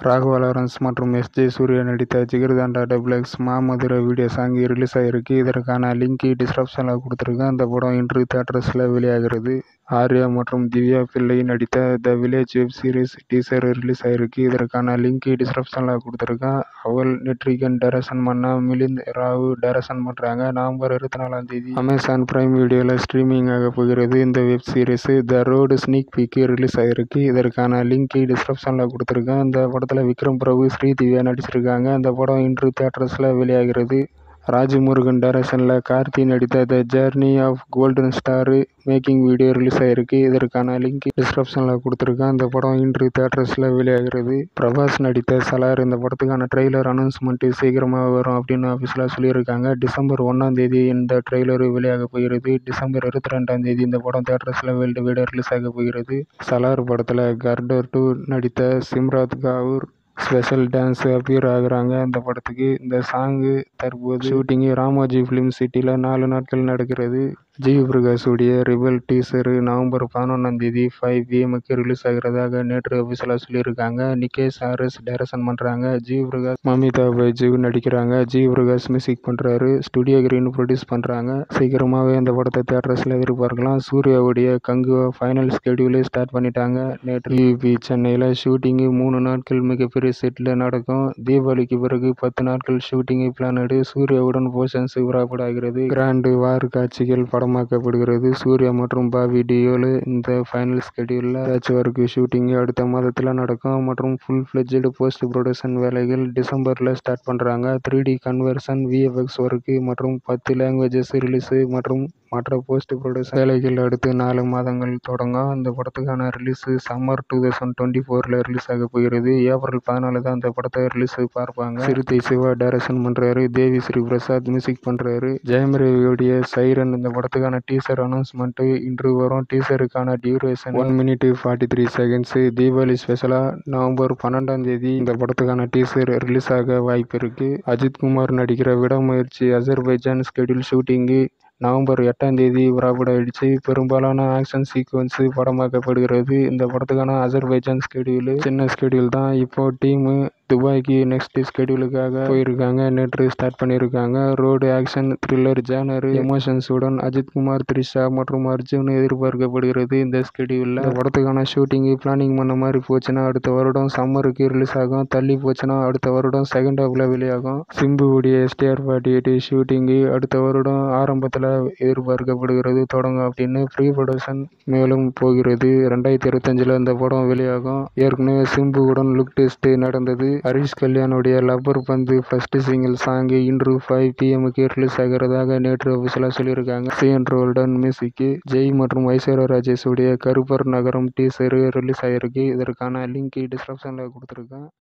Raghava Lawrence மற்றும் S. J. Suryah நடித்த Jigarthanda double X Maamadura video song release ஆகிருக்கு. இதற்கான லிங்க் டிஸ்கிரிப்ஷனில் கொடுத்துருக்கேன். இந்த படம் இன்று தியேட்டர்ஸில் வெளியாகிறது. ஆர்யா மற்றும் திவ்யா பிள்ளை நடித்த the village web series teaser release ஆகிருக்கு. இதற்கான லிங்க் டிஸ்கிரிப்ஷனில் கொடுத்துருக்கேன். அவல் நெட்ரிகன் டைரக்ஷன் பண்ண மிலிந்த் ராவ் டைரக்ஷன் பண்றாங்க. நவம்பர் இருபத்தி நாலாம் தேதி அமேசான் பிரைம் வீடியோவில் ஸ்ட்ரீமிங் ஆக போகிறது. இந்த web series the road sneak peek release ஆகிருக்கு. இதற்கான லிங்க் டிஸ்கிரிப்ஷனில் கொடுத்துருக்கேன். இந்த படத்தில் விக்ரம் பிரபு, ஸ்ரீதிவ்யா நடிச்சிருக்காங்க. இந்த படம் இன்று தியேட்டர்ஸில் வெளியாகிறது. ராஜ்முருகன் டைரக்ஷனில் கார்த்தி நடித்த the journey of golden star making video release ஆகிருக்கு. இதற்கான லிங்க் டிஸ்கிரிப்ஷனில் கொடுத்துருக்கேன். இந்த படம் இன்று தியேட்டர்ஸில் வெளியாகிறது. பிரபாஸ் நடித்த சலார் இந்த படத்துக்கான ட்ரெய்லர் அனௌன்ஸ்மெண்ட் சீக்கிரமாக வரும் அப்படின்னு அஃபிஷியலாக சொல்லியிருக்காங்க. டிசம்பர் ஒன்றாம் தேதி இந்த ட்ரெய்லர் வெளியாக போகிறது. டிசம்பர் இருபத்தி ரெண்டாம் தேதி இந்த படம் தியேட்டர்ஸில் வேர்ல்டு வைடா ரிலீஸ் ஆக போகிறது. சலார் படத்தில் கர்டர் டூ நடித்த Simrat Kaur special dance appear ஆகுறாங்க இந்த படத்துக்கு. இந்த சாங் தற்போது ஷூட்டிங் ராமோஜி பிலிம் சிட்டியில் நாலு நாட்கள் நடக்கிறது. ஜி. வி. பிரகாஷ் உடைய ரெபெல் டீசர் நவம்பர் பதினொன்றாம் தேதி ஃபைவ் பி. எம்.க்கு ரிலீஸ் ஆகிறதாக நேற்று அஃபிஷியலாக சொல்லியிருக்காங்க. நிகேஷ் ஆர். எஸ். டைரக்ஷன் பண்றாங்க. ஜி. வி. பிரகாஷ், மமிதா பைஜு நடிக்கிறாங்க. ஜி. வி. பிரகாஷ் மியூசிக் பண்றாரு. ஸ்டுடியோ கிரீன் ப்ரொடியூஸ் பண்றாங்க. சீக்கிரமாவே இந்த படத்தை தியேட்டர்ஸில் எதிர்பார்க்கலாம். சூர்யாவுடைய கங்குவா ஃபைனல் ஸ்கெட்யூல் ஸ்டார்ட் பண்ணிட்டாங்க. நேற்று வி. பி. சென்னையில் ஷூட்டிங் மூணு நாட்கள் மிகப்பெரிய செட்ல நடக்கும். தீபாவளிக்கு பிறகு பத்து நாட்கள் ஷூட்டிங் பிளான்டு. சூர்யாவுடன் போர்ஷன்ஸ் விராப்பட் ஆகிறது. கிராண்ட் வார் காட்சிகள் படமாக்கப்படுகிறது. சூர்யா மற்றும் பாபி டியோல் இந்த ஃபைனல் ஸ்கெட்யூல்ல பேட்ச் ஒர்க் ஷூட்டிங் அடுத்த மாதத்தில் நடக்கும் மற்றும் ஃபுல் ஃபிளெட்ஜ்டு போஸ்ட் புரொடக்ஷன் வேலைகள் டிசம்பர்ல ஸ்டார்ட் பண்றாங்க. Three D conversion, V. F. X work மற்றும் பத்து லாங்குவேஜஸ் ரிலீஸ் மற்றும் மற்ற போஸ்ட் புரொடக்ஷன் வேலைகள் அடுத்த நாலு மாதங்கள் தொடங்கும். இந்த படத்துக்கான release summer two thousand twenty ஃபோர்ல ரிலீஸ் ஆக போகிறது. ஏப்ரல் பதினாலு தான் இந்த படத்தை ரிலீஸ் பார்ப்பாங்க. சிறுத்தை சிவா டைரக்ஷன் பண்றாரு. தேவி ஸ்ரீ பிரசாத் மியூசிக் பண்றாரு. ஜெயம் ரவியுடைய சைரன் இந்த படத்துக்கான டீசர் அனௌன்ஸ்மெண்ட் இன்று வரும். டீசருக்கான duration one minute forty three seconds. Deepavali ஸ்பெஷலா நவம்பர் பன்னெண்டாம் தேதி இந்த படத்துக்கான டீசர் ரிலீஸ் ஆக வாய்ப்பு இருக்கு. அஜித்குமார் நடிக்கிற விடாமுயற்சி அஜர்பைஜான் ஸ்கெட்யூல் ஷூட்டிங் நவம்பர் எட்டாம் தேதி விராப்பட் ஆயிடுச்சு. பெரும்பாலான ஆக்ஷன் சீக்வென்ஸ் படமாக்கப்படுகிறது. இந்த படத்துக்கான அஜர்பைஜான் ஸ்கெட்யூல் சின்ன ஸ்கெட்யூல் தான். இப்போ டீம் துபாய்க்கு நெக்ஸ்ட் ஸ்கெட்யூலுக்காக போயிருக்காங்க. நேற்று ஸ்டார்ட் பண்ணியிருக்காங்க. ரோடு ஆக்ஷன் த்ரில்லர் ஜானர் எமோஷன்ஸுடன் அஜித்குமார், த்ரிஷா மற்றும் அர்ஜுன் எதிர்பார்க்கப்படுகிறது. இந்த ஸ்கெட்யூல்ல இந்த படத்துக்கான ஷூட்டிங் பிளானிங் பண்ண மாதிரி போச்சுன்னா அடுத்த வருடம் சம்மருக்கு ரிலீஸ் ஆகும். தள்ளி போச்சுன்னா அடுத்த வருடம் செகண்ட் ஹாஃப்ல வெளியாகும். சிம்புவுடைய S. T. R. Forty eight shooting அடுத்த வருடம் ஆரம்பத்தில் எதிர்பார்க்கப்படுகிறது தொடங்கும் அப்படின்னு ப்ரீ புரொடக்ஷன் மேலும் போகிறது. ரெண்டாயிரத்து இருபத்தஞ்சுல இந்த படம் வெளியாகும். ஏற்கனவே சிம்புவுடன் லுக் டெஸ்ட் நடந்தது. ஹரிஷ் கல்யாணுடைய Lubber Pandhu first single song இன்று ஃபைவ் பி. எம்.க்கு ரிலீஸ் ஆகிறதாக நேற்று அஃபிஷியலாக சொல்லியிருக்காங்க. Shane Roldan music. ஜெய் மற்றும் ஐஸ்வர்யா ராஜேஷ் உடைய கருப்பர் நகரம் டீசர் ரிலீஸ் ஆகிருக்கு. இதற்கான லிங்க் டிஸ்கிரிப்ஷனில் கொடுத்துருக்கேன்.